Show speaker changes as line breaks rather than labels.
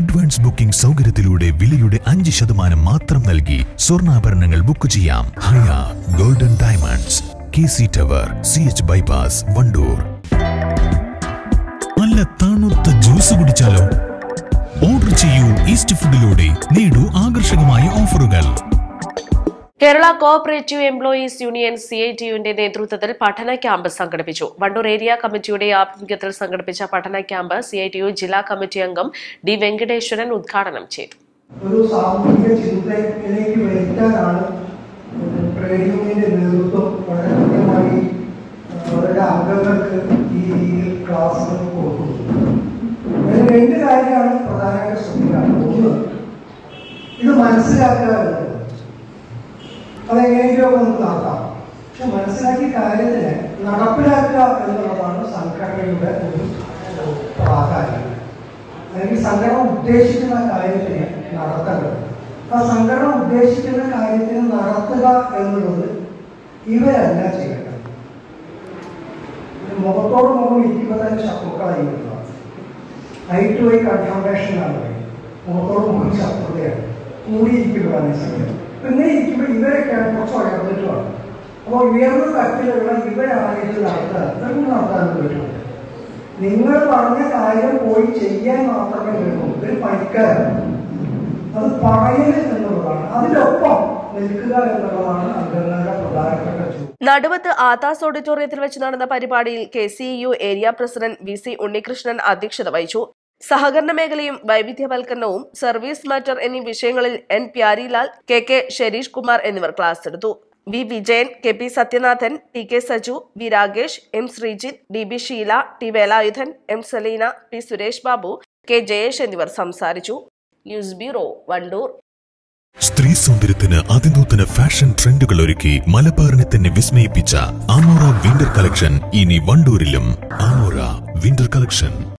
advance booking സൗകര്യത്തിലൂടെ വിലയുടെ അഞ്ച് ശതമാനം മാത്രം നൽകി സ്വർണ്ണാഭരണങ്ങൾ ബുക്ക് ചെയ്യാം Haya golden diamonds K C tower C H bypass Wandoor നല്ല തണുത്ത ജ്യൂസ് കുടിച്ചാലോ ഓർഡർ ചെയ്യൂ ഈസ്റ്റ് ഫുഡിലൂടെ നേടൂ ആകർഷകമായ ഓഫറുകൾ
Kerala co-operative employees union C I T യുവിന്റെ നേതൃത്വത്തിൽ പഠന ക്യാമ്പ് സംഘടിപ്പിച്ചു വണ്ടൂർ ഏരിയ കമ്മിറ്റിയുടെ ആഭിമുഖ്യത്തിൽ സംഘടിപ്പിച്ച പഠന camp C I T U ജില്ലാ കമ്മിറ്റി അംഗം ഡി വെങ്കടേശ്വരൻ ഉദ്ഘാടനം ചെയ്തു
ഒരു സാമൂഹിക ചിന്തയിലേക്ക് വരുത്താനാണ് ട്രേഡ് യൂണിയന്റെ നേതൃത്വം വളരെ കൃത്യമായി അവരുടെ അംഗങ്ങൾക്ക് ഈ രീതിയിൽ ക്ലാസ്സുകൾ കൊടുക്കുന്നത് അതിന് രണ്ട് കാര്യമാണ് പ്രധാനമായിട്ട് ശ്രദ്ധിക്കാറുള്ളത് ഒന്ന് ഇത് മനസ്സിലാക്കുക എന്നുള്ളത് അതെങ്ങനെയെങ്കിലും ഒക്കെ നമുക്ക് നടത്താം പക്ഷെ മനസ്സിലാക്കിയ കാര്യത്തിന് നടപ്പിലാക്കുക എന്നുള്ളതാണ് സംഘടനയുടെ ഒരു പ്രാധാന്യം അല്ലെങ്കിൽ സംഘടന ഉദ്ദേശിക്കുന്ന കാര്യത്തിന് നടത്തേണ്ടത് ആ സംഘടന ഉദ്ദേശിക്കുന്ന കാര്യത്തിന് നടത്തുക എന്നുള്ളത് ഇവരല്ല ചെയ്യേണ്ടത് മുഖത്തോട് മുഖം ഇരിക്കുമ്പോൾ തന്നെ ശത്രുക്കളായി വരുന്നതാണ് ഐ ടു ഐ കൺഫർമേഷൻ ആണ് പറയുന്നത് മുഖത്തോട് മുഖം ശത്രുതയാണ് കൂടിയിരിക്കുമ്പോഴാണ് ഈ സംഘം ഇങ്ങനെ ഇരിക്കുമ്പോൾ ഇവരൊക്കെയാണ് കുറച്ച് ഉയർന്നിട്ടുമാണ് അപ്പോൾ ഉയർന്ന തട്ടിലുള്ള ഇവരാണ് ഇത് നടത്തുക ഇവർക്ക് നടത്താൻ പറ്റുള്ളൂ നിങ്ങൾ പറഞ്ഞ കാര്യം പോയി ചെയ്യാൻ മാത്രമേ വരുള്ളൂ ഒരു പണിക്കാരൻ അത് പറയൽ എന്നുള്ളതാണ് അതിനൊപ്പം നിൽക്കുക എന്നുള്ളതാണ് അംഗങ്ങളുടെ പ്രധാനപ്പെട്ട ചോദ്യം
നടുവത്ത് ആദാസ് ഓഡിറ്റോറിയത്തിൽ വെച്ച് നടന്ന പരിപാടിയിൽ K C U area president V C Unnikrishnan അധ്യക്ഷത വഹിച്ചു സഹകരണ മേഖലയും വൈവിധ്യവൽക്കരണവും സർവീസ് മാറ്റർ എന്നീ വിഷയങ്ങളിൽ N Pyarilal K K Shereesh Kumar എന്നിവർ ക്ലാസ് എടുത്തു V Vijayan K P Sathyanathan T K Saju V Ragesh M Sreejith D B Sheela T Velayudhan M Saleena P Suresh Babu K Jayesh എന്നിവർ സംസാരിച്ചു ന്യൂസ് ബ്യൂറോ വണ്ടൂർ
സ്ത്രീ സൗന്ദര്യത്തിന് അതിനൂതന ഫാഷൻ ട്രെൻഡുകൾ ഒരുക്കി മലബാറിനെ തന്നെ വിസ്മയിപ്പിച്ച ആമോറ വിന്റർ കളക്ഷൻ ഇനി വണ്ടൂരിലും ആമോറ വിന്റർ കളക്ഷൻ